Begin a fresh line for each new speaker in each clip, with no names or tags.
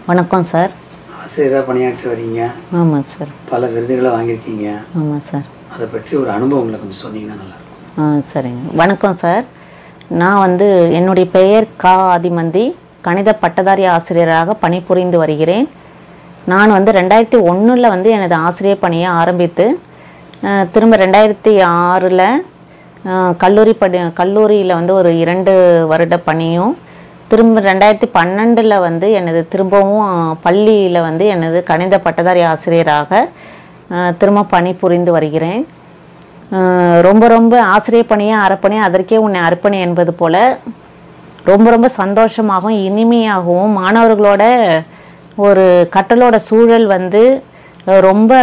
வணக்கம் சார்
ஆசிரியராக பணியாற்றி வரீங்க
ஆமாம் சார்
பல விருதுகளை வாங்கியிருக்கீங்க
ஆமாம் சார்
அதை பற்றி ஒரு அனுபவங்களை கொஞ்சம் சொன்னீங்கன்னா நல்லாயிருக்கும்
ஆ சரிங்க வணக்கம் சார் நான் வந்து என்னுடைய பெயர் கா ஆதிமந்தி கணித பட்டதாரி ஆசிரியராக பணிபுரிந்து வருகிறேன் நான் வந்து ரெண்டாயிரத்தி ஒன்றில் வந்து எனது ஆசிரியர் பணியை ஆரம்பித்து அஹ், திரும்ப ரெண்டாயிரத்தி ஆறில் கல்லூரி படி கல்லூரியில் வந்து ஒரு இரண்டு வருட பணியும் திரும்ப ரெண்டாயிரத்தி பன்னெண்டில் வந்து எனது திரும்பவும் பள்ளியில் வந்து எனது கணித பட்டதாரி ஆசிரியராக அஹ், திரும்ப பணிபுரிந்து வருகிறேன் அஹ் ரொம்ப ரொம்ப ஆசிரியர் பணியை அறப்பணி அதற்கே உன்னை அர்ப்பணி என்பது போல ரொம்ப ரொம்ப சந்தோஷமாகவும் இனிமையாகவும் மாணவர்களோட ஒரு கற்றலோட சூழல் வந்து அஹ் ரொம்ப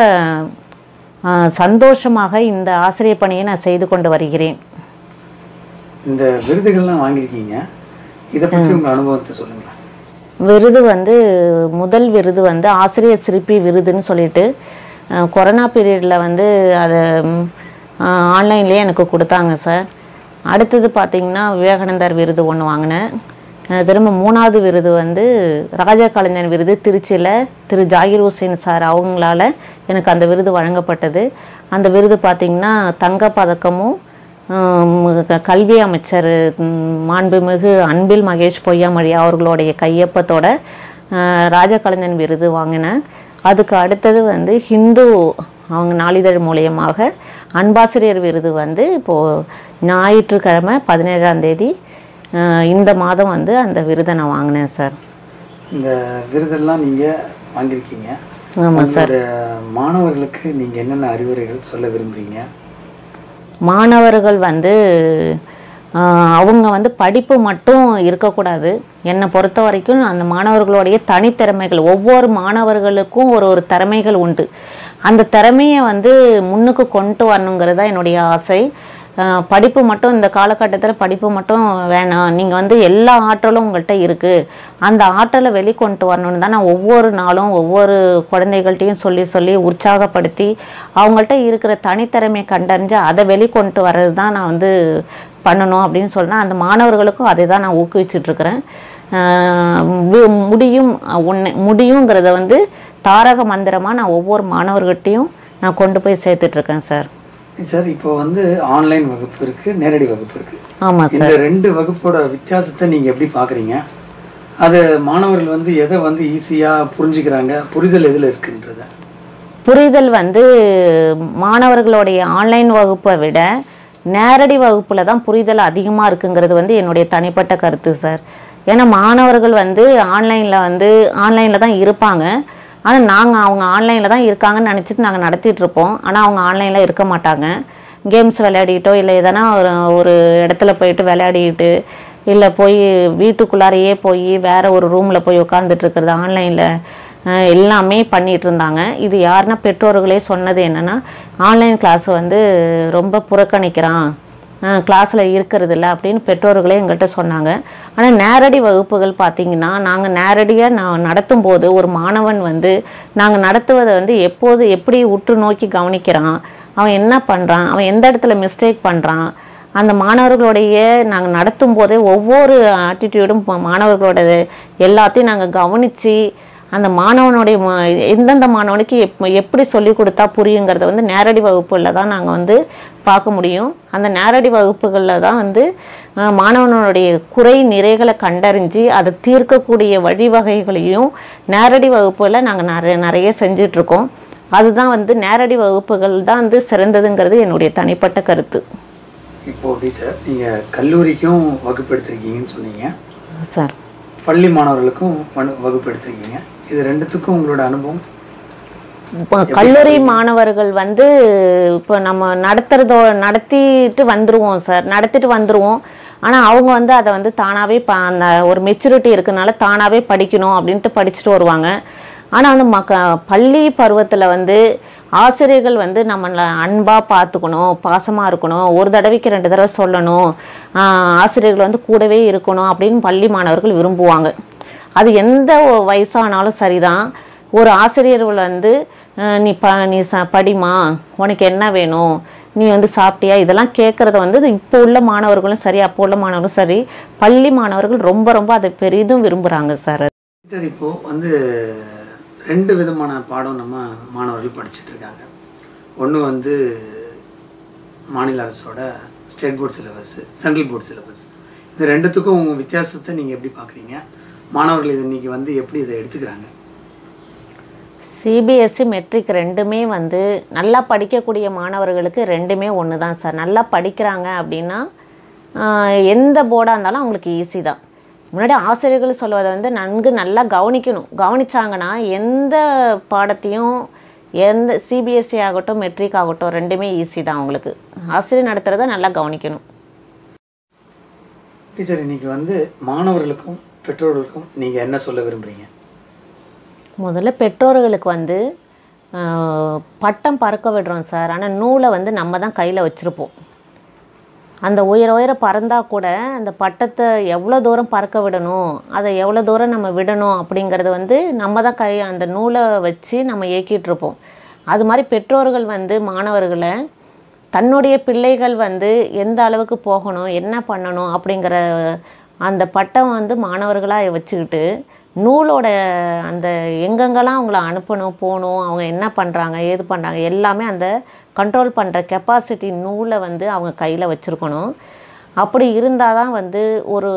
அஹ் சந்தோஷமாக இந்த ஆசிரியர் பணியை நான் செய்து கொண்டு வருகிறேன்
இந்த விருதுகள்லாம் வாங்கியிருக்கீங்க இதை பற்றி உங்கள் அனுபவத்தை சொல்லுங்களேன்
விருது வந்து முதல் விருது வந்து ஆசிரியர் சிற்பி விருதுன்னு சொல்லிட்டு அஹ், கொரோனா பீரியடில் வந்து அதை ஆன்லைன்லேயே எனக்கு கொடுத்தாங்க சார் அடுத்தது பார்த்திங்கன்னா விவேகானந்தர் விருது ஒன்று வாங்கினேன் அஹ், திரும்ப மூணாவது விருது வந்து ராஜா கலைஞர் விருது திருச்சியில் திரு ஜாகிர் ஹுசேன் சார் அவங்களால எனக்கு அந்த விருது வழங்கப்பட்டது அந்த விருது பார்த்திங்கன்னா தங்கப் பதக்கமும் ஆம், க- கல்வி அமைச்சர் ம், மாண்புமிகு அன்பில் மகேஷ் பொய்யாமொழி அவர்களுடைய கையொப்பத்தோட ஆஹ், ராஜகலைஞன் விருது வாங்கினேன் அதுக்கு அடுத்தது வந்து ஹிந்து அவங்க நாளிதழ் மூலியமாக அன்பாசிரியர் விருது வந்து இப்போது ஞாயிற்றுக்கிழமை பதினேழாம் தேதி ஆஹ், இந்த மாதம் வந்து அந்த விருதை நான் வாங்கினேன் சார்
இந்த விருதெல்லாம் நீங்கள் வாங்கியிருக்கீங்க
ஆமாம் சார்
உங்களுடைய மாணவர்களுக்கு நீங்கள் என்னென்ன அறிவுரைகள் சொல்ல விரும்புகிறீங்க
மாணவர்கள் வந்து ஆஹ், அவங்க வந்து படிப்பு மட்டும் இருக்கக்கூடாது என்னை பொறுத்த வரைக்கும் அந்த மாணவர்களுடைய தனித்திறமைகள் ஒவ்வொரு மாணவர்களுக்கும் ஒரு ஒரு திறமைகள் உண்டு அந்த திறமையை வந்து முன்னுக்கு கொண்டு வரணுங்கிறது தான் என்னுடைய ஆசை ஆஹ், படிப்பு மட்டும் இந்த காலகட்டத்தில் படிப்பு மட்டும் வேணாம் நீங்கள் வந்து எல்லா ஆற்றலும் உங்கள்கிட்ட இருக்குது அந்த ஆற்றலை வெளிக்கொண்டு வரணும்னு தான் நான் ஒவ்வொரு நாளும் ஒவ்வொரு குழந்தைகள்கிட்டையும் சொல்லி சொல்லி உற்சாகப்படுத்தி அவங்கள்ட்ட இருக்கிற தனித்திறமையை கண்டறிஞ்சு அதை வெளிக்கொண்டு வர்றது தான் நான் வந்து பண்ணணும் அப்படின்னு சொன்னால் அந்த மாணவர்களுக்கும் அதை தான் நான் ஊக்குவிச்சிட்ருக்கிறேன் முடியும் உன்னை முடியுங்கிறத வந்து தாரக மந்திரமாக நான் ஒவ்வொரு மாணவர்கிட்டையும் நான் கொண்டு போய் சேர்த்துட்ருக்கேன் சார்
சார் இப்போ வந்து ஆன்லைன் வகுப்பு இருக்குது நேரடி வகுப்பு இருக்குது
ஆமாம் சார்
இந்த ரெண்டு வகுப்போட வித்தியாசத்தை நீங்கள் எப்படி பார்க்குறீங்க அது மாணவர்கள் வந்து எதை வந்து ஈஸியாக புரிஞ்சுக்கிறாங்க புரிதல் எதில் இருக்குன்றத
புரிதல் வந்து மாணவர்களுடைய ஆன்லைன் வகுப்பை விட நேரடி வகுப்பில் தான் புரிதல் அதிகமாக இருக்குங்கிறது வந்து என்னுடைய தனிப்பட்ட கருத்து சார் ஏன்னா மாணவர்கள் வந்து ஆன்லைனில் வந்து ஆன்லைனில் தான் இருப்பாங்க ஆனால் நாங்கள் அவங்க ஆன்லைனில் தான் இருக்காங்கன்னு நினச்சிட்டு நாங்கள் நடத்திட்டு இருப்போம் ஆனால் அவங்க ஆன்லைனில் இருக்க மாட்டாங்க கேம்ஸ் விளையாடிட்டோ இல்லை எதனா ஒரு ஒரு இடத்துல போயிட்டு விளையாடிட்டு இல்லை போய் வீட்டுக்குள்ளாரையே போய் வேற ஒரு ரூமில் போய் உட்காந்துட்டு இருக்கிறது ஆன்லைனில் எல்லாமே பண்ணிட்டு இருந்தாங்க இது யாருன்னா பெற்றோர்களே சொன்னது என்னன்னா ஆன்லைன் கிளாஸ் வந்து ரொம்ப புறக்கணிக்கிறான் கிளாஸில் இருக்கிறது இல்லை அப்படின்னு பெற்றோர்களே எங்கள்கிட்ட சொன்னாங்க ஆனால் நேரடி வகுப்புகள் பார்த்திங்கன்னா நாங்கள் நேரடியாக நான் நடத்தும் போது ஒரு மாணவன் வந்து நாங்கள் நடத்துவதை வந்து எப்போது எப்படி உற்று நோக்கி கவனிக்கிறான் அவன் என்ன பண்ணுறான் அவன் எந்த இடத்துல மிஸ்டேக் பண்ணுறான் அந்த மாணவர்களுடைய நாங்கள் நடத்தும் போதே ஒவ்வொரு ஆட்டிடியூடும் மாணவர்களோட எல்லாத்தையும் நாங்கள் கவனித்து அந்த மாணவனுடைய ம- எந்தெந்த மாணவனுக்கு எப் எப்படி சொல்லி கொடுத்தா புரியுங்கிறத வந்து நேரடி வகுப்புகளில் தான் நாங்கள் வந்து பார்க்க முடியும் அந்த நேரடி வகுப்புகளில் தான் வந்து அஹ், மாணவனுடைய குறை நிறைகளை கண்டறிஞ்சு அதை தீர்க்கக்கூடிய வழிவகைகளையும் நேரடி வகுப்புகளில் நாங்கள் நிறைய நிறைய செஞ்சிட்ருக்கோம் அதுதான் வந்து நேரடி வகுப்புகள் தான் வந்து சிறந்ததுங்கிறது என்னுடைய தனிப்பட்ட கருத்து
இப்போ டீச்சர் நீங்கள் கல்லூரிக்கும் வகுப்பு எடுத்திருக்கீங்கன்னு சொன்னீங்க
சார்
பள்ளி மாணவர்களுக்கும் வனு- வகுப்பு எடுத்திருக்கீங்க இது ரெண்டுத்துக்கும் உங்களோட அனுபவம்
இப்போ கல்லூரி மாணவர்கள் வந்து இப்போ நம்ம நடத்துறதோ நடத்திட்டு வந்துருவோம் சார் நடத்திட்டு வந்துருவோம் ஆனால் அவங்க வந்து அதை வந்து தானாகவே ப அந்த ஒரு மெச்சூரிட்டி இருக்கனால தானாகவே படிக்கணும் அப்படின்ட்டு படிச்சுட்டு வருவாங்க ஆனால் வந்து மக்க பள்ளி பருவத்தில் வந்து ஆசிரியர்கள் வந்து நம்மளை அன்பாக பார்த்துக்கணும் பாசமாக இருக்கணும் ஒரு தடவைக்கு ரெண்டு தடவை சொல்லணும் ஆஹ் ஆசிரியர்கள் வந்து கூடவே இருக்கணும் அப்படின்னு பள்ளி மாணவர்கள் விரும்புவாங்க அது எந்த ஒ- வயசானாலும் சரிதான் ஒரு ஆசிரியர்கள் வந்து அஹ், நீ ப நீ ச படிமா உனக்கு என்ன வேணும் நீ வந்து சாப்பிட்டியா இதெல்லாம் கேட்குறத வந்து இப்போ உள்ள மாணவர்களும் சரி அப்போ உள்ள மாணவர்களும் சரி பள்ளி மாணவர்கள் ரொம்ப ரொம்ப அதை பெரிதும் விரும்புகிறாங்க சார்
டீச்சர் இப்போது வந்து ரெண்டு விதமான பாடம் நம்ம மாணவர்கள் படிச்சுட்டு இருக்காங்க ஒன்று வந்து மாநில அரசோட state board syllabus central board syllabus இது ரெண்டுத்துக்கும் உங்கள் வித்தியாசத்தை நீங்கள் எப்படி பார்க்குறீங்க மாணவர்கள் இது இன்னைக்கு வந்து எப்படி இதை எடுத்துக்கிறாங்க
சிபிஎஸ்சி மெட்ரிக் ரெண்டுமே வந்து நல்லா படிக்கக்கூடிய மாணவர்களுக்கு ரெண்டுமே ஒன்று தான் சார் நல்லா படிக்கிறாங்க அப்படின்னா ஆஹ், எந்த போர்டாக இருந்தாலும் அவங்களுக்கு ஈஸி தான் முன்னாடி ஆசிரியர்கள் சொல்வதை வந்து நன்கு நல்லா கவனிக்கணும் கவனிச்சாங்கன்னா எந்த பாடத்தையும் எந்த சிபிஎஸ்சி ஆகட்டும் மெட்ரிக் ஆகட்டும் ரெண்டுமே ஈஸி தான் அவங்களுக்கு ஆசிரியர் நடத்துகிறத நல்லா கவனிக்கணும்
டீச்சர் இன்னைக்கு வந்து மாணவர்களுக்கும் பெற்றோர்களுக்கும் நீங்கள் என்ன சொல்ல விரும்புகிறீங்க
முதல்ல பெற்றோர்களுக்கு வந்து ஆஹ், பட்டம் பறக்க விடுறோம் சார் ஆனால் நூலை வந்து நம்ம தான் கையில் வச்சுருப்போம் அந்த உயர உயர பறந்தால் கூட அந்த பட்டத்தை எவ்வளோ தூரம் பறக்க விடணும் அதை எவ்வளோ தூரம் நம்ம விடணும் அப்படிங்கிறது வந்து நம்ம தான் கை அந்த நூலை வச்சு நம்ம இயக்கிட்டு இருப்போம் அது மாதிரி பெற்றோர்கள் வந்து மாணவர்களை தன்னுடைய பிள்ளைகள் வந்து எந்த அளவுக்கு போகணும் என்ன பண்ணணும் அப்படிங்கிற அந்த பட்டம் வந்து மாணவர்களாக வச்சுக்கிட்டு நூலோட அந்த எங்கெங்கெல்லாம் அவங்கள அனுப்பணும் போகணும் அவங்க என்ன பண்ணுறாங்க ஏது பண்ணுறாங்க எல்லாமே அந்த கண்ட்ரோல் பண்ணுற கெப்பாசிட்டி நூலை வந்து அவங்க கையில் வச்சுருக்கணும் அப்படி இருந்தால் தான் வந்து ஒரு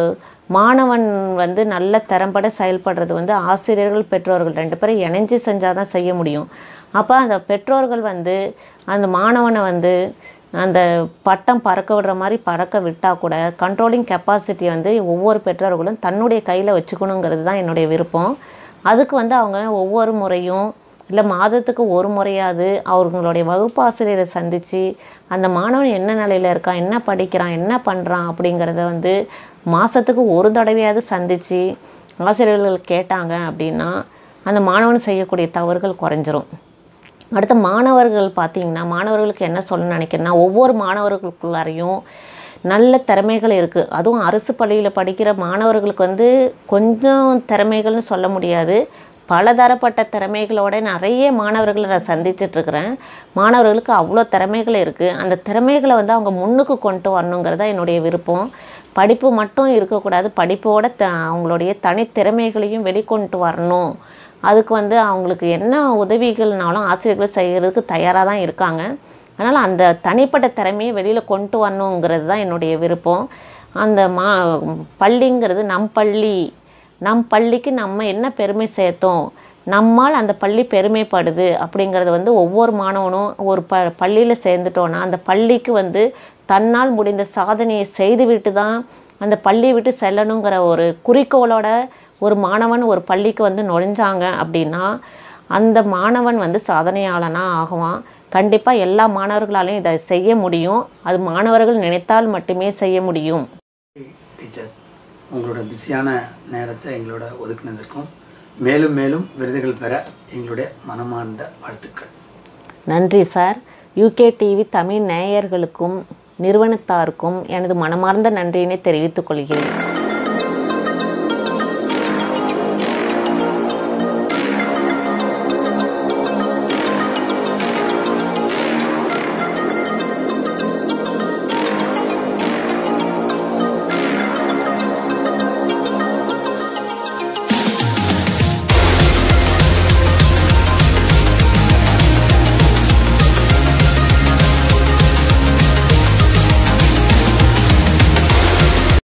மாணவன் வந்து நல்ல திறம்பட செயல்படுறது வந்து ஆசிரியர்கள் பெற்றோர்கள் ரெண்டு பேரும் இணைஞ்சு செஞ்சால் தான் செய்ய முடியும் அப்போ அந்த பெற்றோர்கள் வந்து அந்த மாணவனை வந்து அந்த பட்டம் பறக்க விடுற மாதிரி பறக்க விட்டால் கூட கண்ட்ரோலிங் கெப்பாசிட்டி வந்து ஒவ்வொரு பெற்றோர்களும் தன்னுடைய கையில் வச்சுக்கணுங்கிறது தான் என்னுடைய விருப்பம் அதுக்கு வந்து அவங்க ஒவ்வொரு முறையும் இல்லை மாதத்துக்கு ஒரு முறையாவது அவங்களுடைய வகுப்பு ஆசிரியரை சந்தித்து அந்த மாணவன் என்ன நிலையில் இருக்கான் என்ன படிக்கிறான் என்ன பண்ணுறான் அப்படிங்கிறத வந்து மாதத்துக்கு ஒரு தடவையாவது சந்தித்து ஆசிரியர்கள் கேட்டாங்க அப்படின்னா அந்த மாணவன் செய்யக்கூடிய தவறுகள் குறைஞ்சிரும் அடுத்து மாணவர்கள் பார்த்தீங்கன்னா மாணவர்களுக்கு என்ன சொல்ல நினைக்கிறேன்னா ஒவ்வொரு மாணவர்களுக்குள்ளாரையும் நல்ல திறமைகள் இருக்குது அதுவும் அரசு பள்ளியில் படிக்கிற மாணவர்களுக்கு வந்து கொஞ்சம் திறமைகள்னு சொல்ல முடியாது பலதரப்பட்ட திறமைகளோட நிறைய மாணவர்களை நான் சந்திச்சிட்ருக்கிறேன் மாணவர்களுக்கு அவ்வளோ திறமைகள் இருக்குது அந்த திறமைகளை வந்து அவங்க முன்னுக்கு கொண்டு வரணுங்கிறது தான் என்னுடைய விருப்பம் படிப்பு மட்டும் இருக்கக்கூடாது படிப்போட த அவங்களுடைய தனித்திறமைகளையும் வெளிக்கொண்டு வரணும் அதுக்கு வந்து அவங்களுக்கு என்ன உதவிகள்னாலும் ஆசிரியர்கள் செய்கிறதுக்கு தயாராக தான் இருக்காங்க அதனால் அந்த தனிப்பட்ட திறமையை வெளியில் கொண்டு வரணுங்கிறது தான் என்னுடைய விருப்பம் அந்த மா பள்ளிங்கிறது நம் பள்ளி நம் பள்ளிக்கு நம்ம என்ன பெருமை சேர்த்தோம் நம்மால் அந்த பள்ளி பெருமைப்படுது அப்படிங்கிறது வந்து ஒவ்வொரு மாணவனும் ஒரு ப பள்ளியில் சேர்ந்துட்டோன்னா அந்த பள்ளிக்கு வந்து தன்னால் முடிந்த சாதனையை செய்துவிட்டு தான் அந்த பள்ளியை விட்டு செல்லணுங்கிற ஒரு குறிக்கோளோட ஒரு மாணவன் ஒரு பள்ளிக்கு வந்து நுழைஞ்சாங்க அப்படின்னா அந்த மாணவன் வந்து சாதனையாளனாக ஆகுவான் கண்டிப்பாக எல்லா மாணவர்களாலையும் இதை செய்ய முடியும் அது மாணவர்கள் நினைத்தால் மட்டுமே செய்ய முடியும்
டீச்சர் உங்களோட பிஸியான நேரத்தை எங்களோட ஒதுக்குனதற்கும் மேலும் மேலும் விருதுகள் பெற எங்களுடைய மனமார்ந்த வாழ்த்துக்கள்
நன்றி சார் யூகே டிவி தமிழ் நேயர்களுக்கும் நிறுவனத்தாருக்கும் எனது மனமார்ந்த நன்றியினை தெரிவித்துக் கொள்கிறேன்